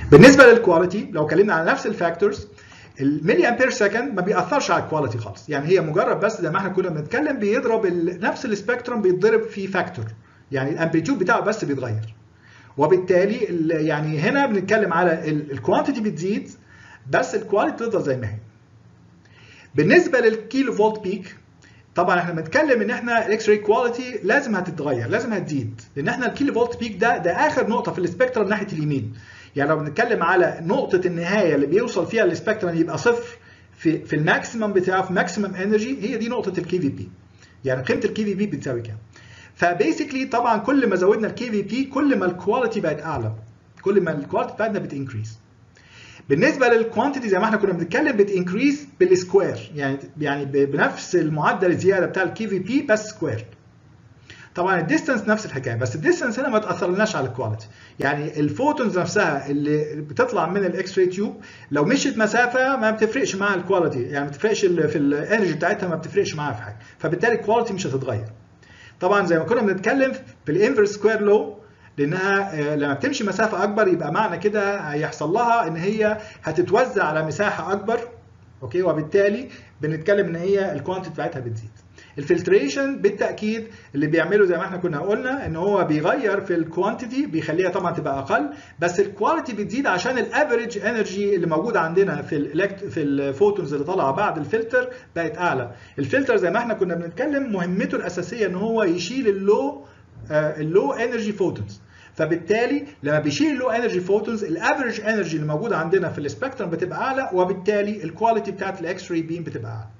بالنسبه للكواليتي لو اتكلمنا على نفس الفاكتورز الملي امبير سكند ما بيأثرش على الكواليتي خالص يعني هي مجرد بس زي ما احنا كنا بنتكلم بيضرب نفس السبيكترم بيتضرب في فاكتور يعني الامبليتيود بتاعه بس بيتغير وبالتالي يعني هنا بنتكلم على الكوانتيتي بتزيد بس الكواليتي تفضل زي ما هي بالنسبه للكيلو فولت بيك طبعا احنا بنتكلم ان احنا الاكس راي كواليتي لازم هتتغير لازم هتزيد لان احنا الكيلو فولت بيك ده ده اخر نقطه في السبيكترم ناحيه اليمين يعني لو بنتكلم على نقطه النهايه اللي بيوصل فيها السبيكترم يبقى صفر في في الماكسيمم بتاعه في ماكسيمم انرجي هي دي نقطه الكي في بي يعني قيمه الكي في بي بتساوي كام فبيسكلي طبعا كل ما زودنا الكي في بي كل ما الكواليتي بقت اعلى كل ما الكواليتي بتاعتنا بتنكريز بالنسبه للكوانتيتي زي ما احنا كنا بنتكلم بتنكريز بالسكوير يعني يعني بنفس المعدل الزياده بتاع الكي في بي بس سكوير طبعا الديستانس نفس الحكايه بس الديستانس هنا ما تاثرلناش على الكواليتي يعني الفوتونز نفسها اللي بتطلع من الاكس راي تيوب لو مشيت مسافه ما بتفرقش مع الكواليتي يعني ما بتفرقش في الانرجي بتاعتها ما بتفرقش معاها في حاجه فبالتالي الكواليتي مش هتتغير طبعا زي ما كنا بنتكلم في الانفرس سكوير لو لانها لما بتمشي مسافه اكبر يبقى معنى كده هيحصل لها ان هي هتتوزع على مساحه اكبر اوكي وبالتالي بنتكلم ان هي الكوانتيتي بتاعتها بتزيد الفلتريشن بالتاكيد اللي بيعمله زي ما احنا كنا قلنا ان هو بيغير في الكوانتيتي بيخليها طبعا تبقى اقل بس الكواليتي بتزيد عشان الافريج انرجي اللي موجوده عندنا في الالكت في الفوتونز اللي طالعه بعد الفلتر بقت اعلى الفلتر زي ما احنا كنا بنتكلم مهمته الاساسيه ان هو يشيل اللو اللو انرجي فوتونز فبالتالي لما بيشيل اللو انرجي فوتونز الافريج انرجي اللي موجوده عندنا في السبيكترم بتبقى اعلى وبالتالي الكواليتي بتاعت الاكس راي بيم بتبقى اعلى